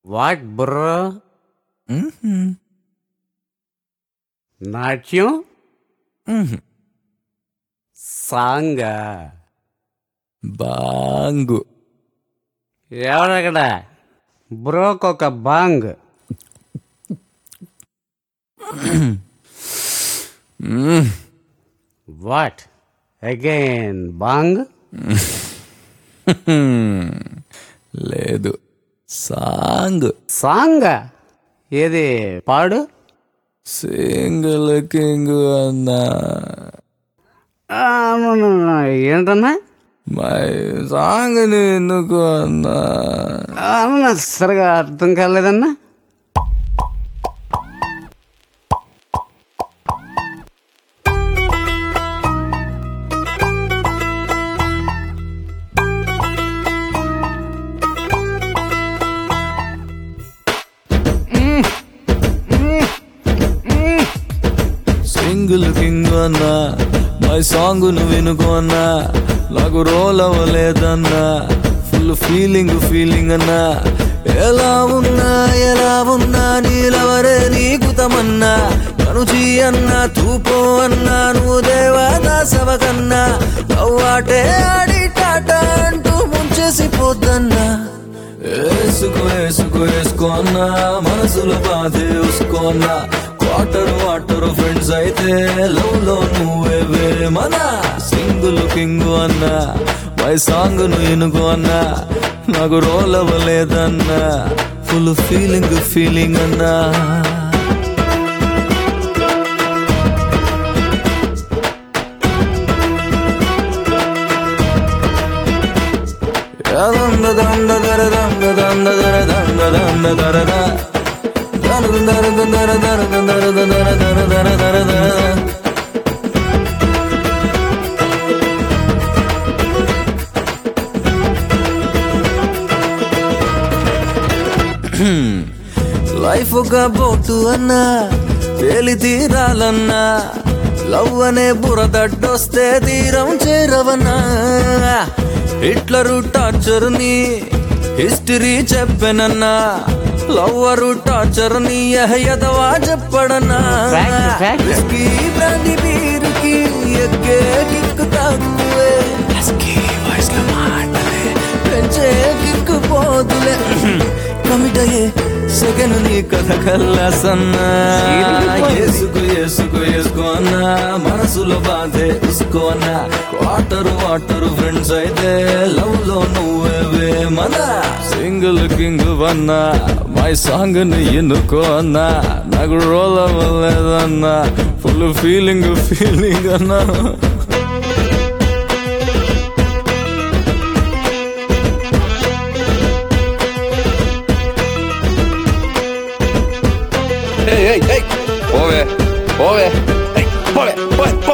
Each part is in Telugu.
వాట్ బ్రో నాట్యం సాంగా బాంగు ఎవడక్కడ బ్రోక్ ఒక బాంగ్ వాట్ అగైన్ బాంగ్ లేదు సాంగ్ సాంగ్ ఏది పాడు సింగిల్ కింగ్ అన్నా ఆ, no, no, no. ఏంటన్నా మై సాంగ్ ఎందుకు అన్నా ఆ, అన్నా సరిగా అర్థం కాలేదన్నా సింగిల్ కింగ్ అన్నా మై సాంగ్ ను వినుకో అన్నా నాకు రోల్ అవ్వలేదన్నా ఫుల్ ఫీలింగ్ ఫీలింగ్ అన్నా ఎలా ఉన్నా ఎలా ఉన్నా నీలవరే నీకు తమన్నా కనుచి అన్నా తూపో అన్నా నువ్వు దేవదాసవ కన్నా అవ్వాటే ఆడి టాటా అంటూ ముంచేసి పోద్దన్నా వేసుకో వేసుకో వేసుకో అన్నా మనసులో బాధే చూసుకోన్నా క్వార్టర్ వాటర్ ఫ్రెండ్స్ అయితే లవ్ లో నువ్వే వేరే మన సింగుల్ కింగ్ అన్నా మై సాంగ్ ను ఇనుకో అన్నా నాకు రోల్ అవ్వలేదన్నా ఫుల్ ఫీలింగ్ ఫీలింగ్ అన్నా దండ దండ దర దండ దండ దర దండ దండ దర ద. దర దర దర దర దర దర దర దర దర దర దర. లైఫ్ ఒక బోటు అన్నా తేలి తీరాలన్నా లవ్ అనే బురదడ్డొస్తే తీరం చేరవన్నా హిట్లరు టార్చర్ ని హిస్టరీ చెప్పెనన్నా లవ్వరు టార్చర్ ని ఎదవా చెప్పడన్నా Fact, fact. విస్కీ బ్రాండి బీరుకి ఎక్కే కిక్కు తక్కువే హస్కీ వాయిస్ లో మాటలే పెంచే కిక్కు పోదులే కమిట్ అయ్యే సెగను నీ కథ కల్లాసన్నా ఏసుకో ఏసుకో ఏసుకో అన్నా మనసులో బాధే ఉసుకో అన్నా వాటర్ వాటర్ ఫ్రెండ్స్ అయితే లవ్ లో నువ్వే మన సింగిల్ కింగ్ వన్నా మై సాంగ్ ని ఎన్నుకో అన్నా నాకు రోల్ అవ్వలేదన్నా ఫుల్ ఫీలింగ్ ఫీలింగ్ అన్నా పోవే పోవే ఏయ్, పోవే పోవే పో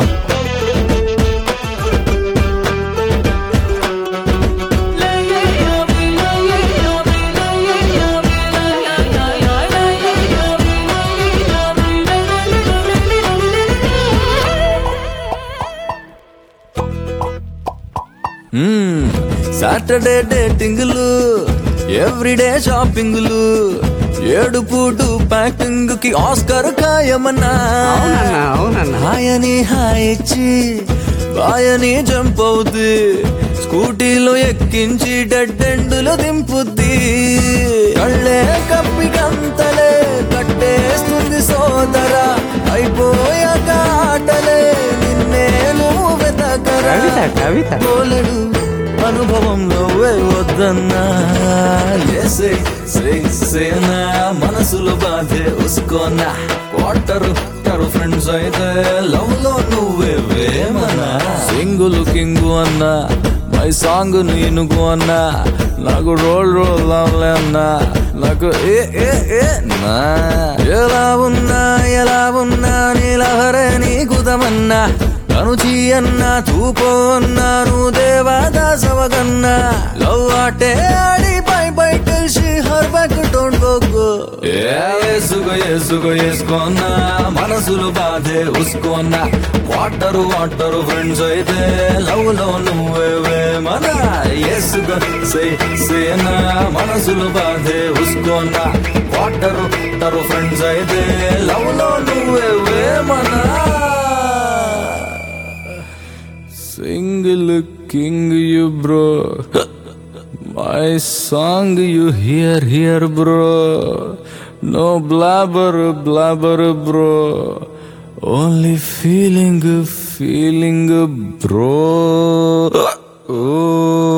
సాటర్డే డేటింగ్లు ఎవ్రీడే షాపింగ్లు ఏడు పూటు ప్యాకింగ్ కి ఆస్కర్ ఖాయమన్నా అవునన్నా అవునన్నా హాయని హాయ్ ఇచ్చి బాయని జంప్ అవుద్ది స్కూటీలో ఎక్కించి డెడ్ ఎండులో దింపుద్ది కళ్ళే కప్పి గంతలే కట్టేస్తుంది సోదరా అయిపోయాక ఆటలే నిన్నే నువ్వు వెతకరా కవిత కవిత పోలడు అనుభవంలో వద్దన్నా ఏసే సే సేనా మనసులో బాధే ఉసుకోనా వాటర్ టరు ఫ్రెండ్స్ అయితే లవ్ లో నువ్వే వేమనా సింగుల్ కింగు అన్నా మై సాంగ్ నీనుగు అన్నా నాకు రోల్ రోల్ అవ్వలే అన్నా నాకు ఏ ఏ ఏ నా ఎలా ఉన్నా ఎలా ఉన్నా నీలహరే నీకు తమన్నా కనుచి అన్నా తూపో అన్నాను దేవాదాసవగన్నా లవ్ ఆటే ఆడి bye bye tell she her back don't go go వేసుకో వేసుకో వేసుకోన్నా మనసులు బాధే ఉసుకోన్నా వాటరు వాటరు ఫ్రెండ్స్ అయితే లవ్ లో నువ్వే మన వేసుకో సే సేనా మనసులు బాధే ఉసుకోన్నా వాటరు వాటరు ఫ్రెండ్స్ అయితే లవ్ లో నువ్వే మన single king you bro My song you hear here bro No blabber blabber bro Only feeling feeling bro Oh